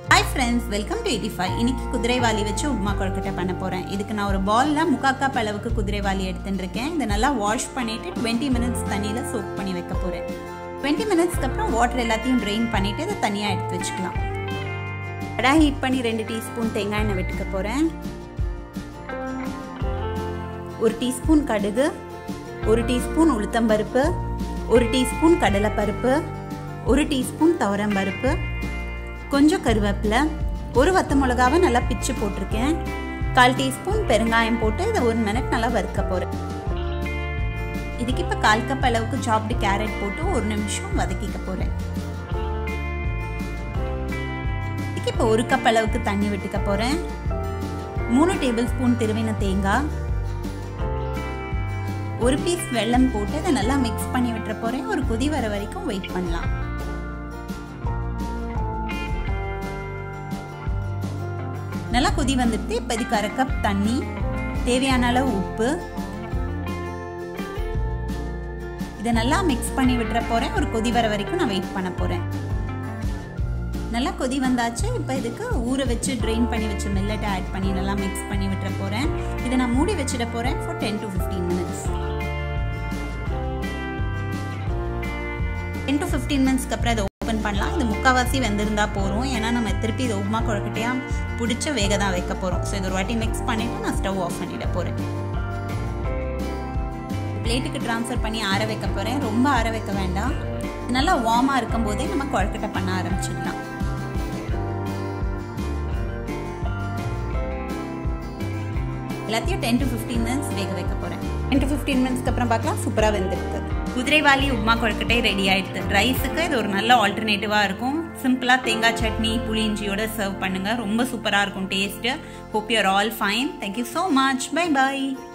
hi friends welcome to eighty five இன்னைக்கு குதிரைவாலி வச்சு உப்புமா கொழுக்கட்டை பண்ண போகிறேன் இதுக்கு நான் ஒரு பாலில் முக்கால் கப் அளவுக்கு குதிரைவாலி எடுத்துட்டு இருக்கேன் இதை நல்லா வாஷ் பண்ணிவிட்டு டுவெண்ட்டி மினிட்ஸ் தண்ணியில் சோக் பண்ணி வைக்க போகிறேன் டுவெண்ட்டி மினிட்ஸ்க்கு அப்புறம் வாட்டர் எல்லாத்தையும் ட்ரெயின் பண்ணிவிட்டு இதை தனியாக எடுத்து வச்சுக்கலாம் கடாய் ஹீட் பண்ணி ரெண்டு டீஸ்பூன் தேங்காய் எண்ணெய் விட்டுக்க போகிறேன் ஒரு டீஸ்பூன் கடுகு ஒரு டீஸ்பூன் உளுத்தம்பருப்பு ஒரு டீஸ்பூன் கடலைப்பருப்பு ஒரு டீஸ்பூன் துவரம்பருப்பு கொஞ்சம் கருவேப்பிலை ஒரு வத்த மிளகாவை நல்லா பிச்சு போட்டிருக்கேன் கால் டீஸ்பூன் பெருங்காயம் போட்டு இதை ஒரு மினிட் நல்லா வறுக்க போகிறேன் இதுக்கு இப்போ கால் கப் அளவுக்கு சாப்டு கேரட் போட்டு ஒரு நிமிஷம் வதக்கிக்க போகிறேன் இதுக்கு இப்போ ஒரு கப் அளவுக்கு தண்ணி விட்டுக்க போகிறேன் மூணு டேபிள் ஸ்பூன் திருவின தேங்காய் ஒரு பீஸ் வெல்லம் போட்டு இதை நல்லா மிக்ஸ் பண்ணி விட்டுற போகிறேன் ஒரு கொதி வர வரைக்கும் வெயிட் பண்ணலாம் நல்லா கொதி வந்துட்டு இப்போ இதுக்கு அரை கப் தண்ணி தேவையான அளவு உப்பு இதை நல்லா மிக்ஸ் பண்ணி விட்டுற போகிறேன் ஒரு கொதி வர வரைக்கும் நான் வெயிட் பண்ண போகிறேன் நல்லா கொதி வந்தாச்சு இப்போ இதுக்கு ஊற வச்சு ட்ரெயின் பண்ணி வச்ச மில்லட்டை ஆட் பண்ணி நல்லா மிக்ஸ் பண்ணி விட்டுற போகிறேன் இதை நான் மூடி வச்சிட போகிறேன் for ten to fifteen minutes ten to fifteen மினிட்ஸ்க்கு அப்புறம் இதை ஓப்பன் பண்ணலாம் இது முக்கால்வாசி வெந்திருந்தா போகிறோம் ஏன்னா நம்ம திருப்பி இது உப்புமா குழக்கட்டையாக பிடிச்ச வேக தான் வைக்க போகிறோம் ஸோ இது ஒரு வாட்டி மிக்ஸ் பண்ணிவிட்டு நான் ஸ்டவ் ஆஃப் பண்ணிட போகிறேன் பிளேட்டுக்கு ட்ரான்ஸ்ஃபர் பண்ணி ஆற வைக்க போகிறேன் ரொம்ப ஆற வைக்க வேண்டாம் நல்லா வார்மாக இருக்கும் போதே நம்ம குழக்கட்டை பண்ண ஆரம்பிச்சிடலாம் எல்லாத்தையும் டென் டு ஃபிஃப்டீன் மினிட்ஸ் வேக வைக்க போகிறேன் டென் டு ஃபிஃப்டீன் மினிட்ஸ்க்கு அப்புறம் பார்க்கலாம் சூப்பராக வெந்திருக்கு குதிரைவாலி உப்மா கொழுக்கட்டை ரெடி ஆயிடுது ரைஸுக்கு இது ஒரு நல்ல ஆல்டர்னேட்டிவாக இருக்கும் சிம்பிளாக தேங்காய் சட்னி புளிஞ்சியோட சர்வ் பண்ணுங்கள் ரொம்ப சூப்பராக இருக்கும் taste hope you're all fine thank you so much bye bye